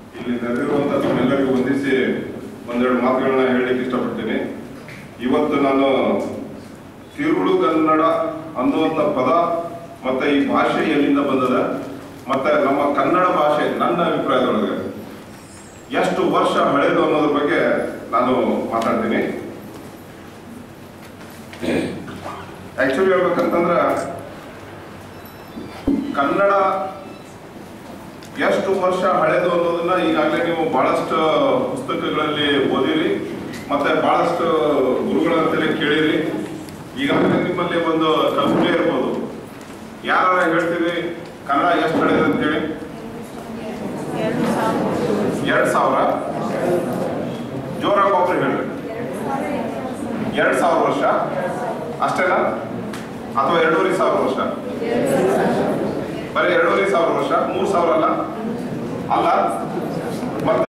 ಇಲ್ಲಿ ನೆರೆದಿರುವಂತ ತಮ್ಮೆಲ್ಲರಿಗೂ ವಂದಿಸಿ ಒಂದೆರಡು ಮಾತುಗಳನ್ನ ಹೇಳಲಿಕ್ಕೆ ಇಷ್ಟಪಡ್ತೀನಿ ಇವತ್ತು ನಾನು ತಿರುಳು ಕನ್ನಡ ಅನ್ನುವಂಥ ಪದ ಮತ್ತೆ ಈ ಭಾಷೆ ಎಲ್ಲಿಂದ ಬಂದದ ಮತ್ತೆ ನಮ್ಮ ಕನ್ನಡ ಭಾಷೆ ನನ್ನ ಅಭಿಪ್ರಾಯದೊಳಗೆ ಎಷ್ಟು ವರ್ಷ ಹಳೆದು ಅನ್ನೋದ್ರ ಬಗ್ಗೆ ನಾನು ಮಾತಾಡ್ತೀನಿ ಆಕ್ಚುಲಿ ಹೇಳ್ಬೇಕಂತಂದ್ರ ಕನ್ನಡ ಎಷ್ಟು ವರ್ಷ ಹಳೆದು ಅನ್ನೋದನ್ನ ಈಗಾಗಲೇ ನೀವು ಬಹಳಷ್ಟು ಪುಸ್ತಕಗಳಲ್ಲಿ ಓದಿರಿ ಮತ್ತೆ ಬಹಳಷ್ಟು ಗುರುಗಳ ಹತ್ರ ಕೇಳಿರಿ ಈಗಾಗಲೇ ನಿಮ್ಮಲ್ಲಿ ಒಂದು ಕಲ್ಪನೆ ಇರ್ಬೋದು ಯಾರು ಹೇಳ್ತೀವಿ ಕನ್ನಡ ಎಷ್ಟು ಹಳೆದು ಅಂತೇಳಿ ಎರಡ್ ಸಾವಿರ ಜೋರಾಗಿ ಒಬ್ರು ಹೇಳ್ರಿ ಎರಡ್ ಸಾವಿರ ವರ್ಷ ಅಷ್ಟೇನಾ ಅಥವಾ ಎರಡೂವರೆ ಸಾವಿರ ವರ್ಷ ಬರೀ ಎರಡೂವರೆ ಸಾವಿರ ವರ್ಷ ಮೂರ್ ಸಾವಿರ ಅಲ್ಲ ಅಲ್ಲ